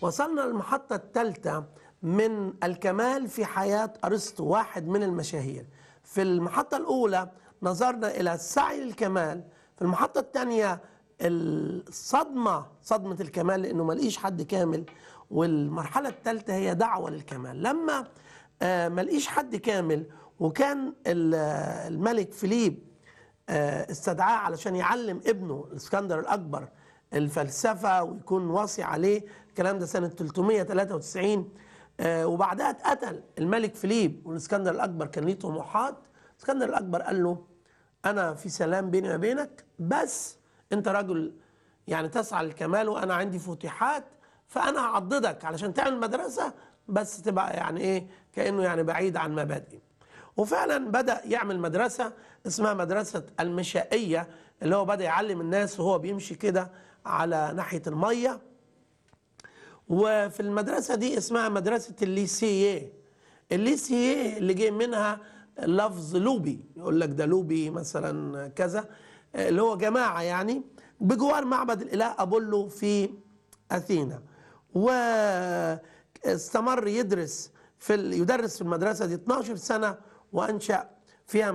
وصلنا للمحطة الثالثة من الكمال في حياة أرسطو واحد من المشاهير في المحطة الأولى نظرنا إلى السعي للكمال في المحطة الثانية الصدمة صدمة الكمال لأنه ما لقيش حد كامل والمرحلة الثالثة هي دعوة للكمال لما آه، ما لقيش حد كامل وكان ال- آه، الملك فيليب آه، استدعاه علشان يعلم ابنه الاسكندر الأكبر الفلسفة ويكون واصي عليه الكلام ده سنة 393 آه، وبعدها اتقتل الملك فيليب والاسكندر الأكبر كان ليه طموحات الاسكندر الأكبر قال له أنا في سلام بيني وبينك بس أنت رجل يعني تسعى للكمال وأنا عندي فتوحات فأنا هعضدك علشان تعمل مدرسة بس تبقى يعني إيه كأنه يعني بعيد عن مبادئي وفعلا بدأ يعمل مدرسة اسمها مدرسة المشائية اللي هو بدأ يعلم الناس وهو بيمشي كده على ناحية المية وفي المدرسة دي اسمها مدرسة الليسييه الليسييه اللي جاي منها لفظ لوبي يقول لك ده لوبي مثلا كذا اللي هو جماعة يعني بجوار معبد الإله أبولو في أثينا واستمر يدرس في ال- يدرس في المدرسة دي 12 سنة وأنشأ فيها